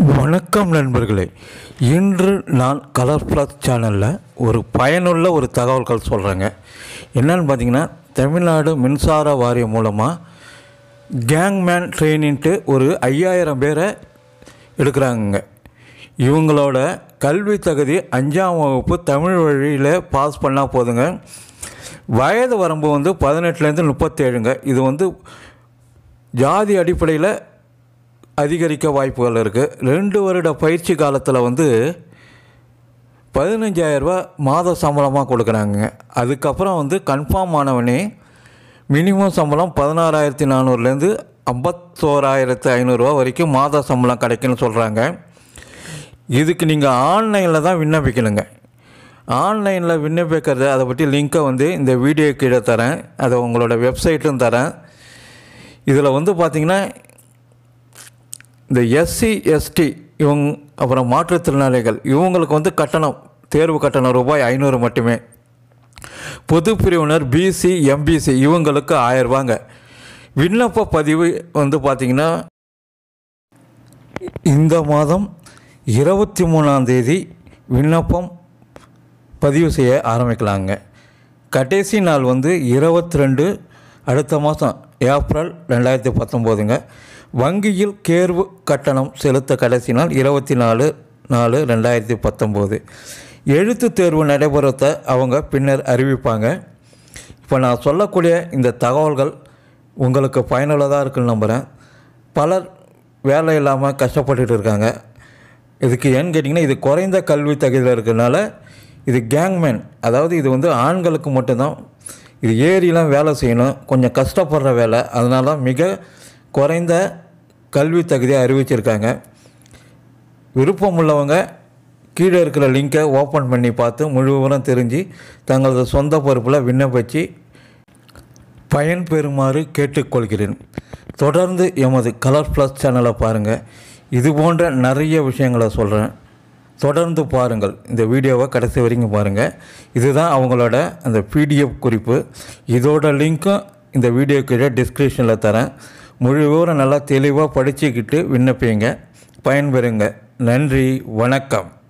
வணக்கம் நண்பர்களே இன்று நான் கலர் ப்ளஸ் சேனலில் ஒரு பயனுள்ள ஒரு தகவல்கள் சொல்கிறேங்க என்னன்னு பார்த்தீங்கன்னா தமிழ்நாடு மின்சார வாரியம் மூலமாக கேங்மேன் ட்ரெயினின்ட்டு ஒரு ஐயாயிரம் பேரை எடுக்கிறாங்க இவங்களோட கல்வி தகுதி அஞ்சாம் வகுப்பு தமிழ் வழியில் பாஸ் பண்ணால் போதுங்க வயது வரம்பு வந்து பதினெட்டுலேருந்து முப்பத்தேழுங்க இது வந்து ஜாதி அடிப்படையில் அதிகரிக்க வாய்ப்புகள் இருக்குது ரெண்டு வருட பயிற்சி காலத்தில் வந்து பதினஞ்சாயிரரூபா மாத சம்பளமாக கொடுக்குறாங்க அதுக்கப்புறம் வந்து கன்ஃபார்ம் ஆனவனே மினிமம் சம்பளம் பதினாறாயிரத்தி நானூறுலேருந்து ஐம்பத்தோராயிரத்து ஐநூறுரூவா வரைக்கும் மாத சம்பளம் கிடைக்குன்னு சொல்கிறாங்க இதுக்கு நீங்கள் ஆன்லைனில் தான் விண்ணப்பிக்கணுங்க ஆன்லைனில் விண்ணப்பிக்கிறது அதை பற்றி லிங்க்கை வந்து இந்த வீடியோ கீழே தரேன் அதை உங்களோட வெப்சைட்டும் தரேன் இதில் வந்து பார்த்திங்கன்னா இந்த எஸ்சி எஸ்டி இவங்க அப்புறம் மாற்றுத்திறனாளிகள் இவங்களுக்கு வந்து கட்டணம் தேர்வு கட்டணம் ரூபாய் ஐநூறு மட்டுமே பொது பிரிவினர் பிசி எம்பிசி இவங்களுக்கு ஆயரூபாங்க விண்ணப்ப பதிவு வந்து பார்த்திங்கன்னா இந்த மாதம் இருபத்தி மூணாம் தேதி விண்ணப்பம் பதிவு செய்ய ஆரம்பிக்கலாங்க கடைசி நாள் வந்து இருபத்தி ரெண்டு அடுத்த மாதம் ஏப்ரல் ரெண்டாயிரத்தி பத்தொம்போதுங்க வங்கியில் தேர்வு கட்டணம் செலுத்த கடைசி நாள் இருபத்தி நாலு நாலு ரெண்டாயிரத்தி பத்தொம்போது எழுத்து தேர்வு நடைபெறத்தை அவங்க பின்னர் அறிவிப்பாங்க இப்போ நான் சொல்லக்கூடிய இந்த தகவல்கள் உங்களுக்கு பயனுள்ளதாக இருக்குன்னு நம்புகிறேன் பலர் வேலை இல்லாமல் கஷ்டப்பட்டுட்டு இருக்காங்க இதுக்கு ஏன்னு கேட்டிங்கன்னா இது குறைந்த கல்வி தகுதியில் இருக்கிறதுனால இது கேங்மேன் அதாவது இது வந்து ஆண்களுக்கு மட்டும்தான் இது ஏறிலாம் வேலை செய்யணும் கொஞ்சம் கஷ்டப்படுற வேலை அதனால தான் மிக குறைந்த கல்வி தகுதியை அறிவிச்சிருக்காங்க விருப்பம் உள்ளவங்க கீழே இருக்கிற லிங்கை ஓப்பன் பண்ணி பார்த்து முழு விவரம் தெரிஞ்சு தங்களது சொந்த பொறுப்பில் விண்ணப்பிச்சு பயன்பெறுமாறு கேட்டுக்கொள்கிறேன் தொடர்ந்து எமது கலர் ப்ளஸ் சேனலை பாருங்கள் இது போன்ற நிறைய விஷயங்களை சொல்கிறேன் தொடர்ந்து பாருங்கள் இந்த வீடியோவை கடைசி வரைக்கும் பாருங்கள் இதுதான் அவங்களோட அந்த பிடிஎஃப் குறிப்பு இதோட லிங்க்கும் இந்த வீடியோ கீழே டிஸ்கிரிப்ஷனில் தரேன் முழு விவரம் நல்லா தெளிவாக படிச்சுக்கிட்டு விண்ணப்பிங்க பயன்பெறுங்க நன்றி வணக்கம்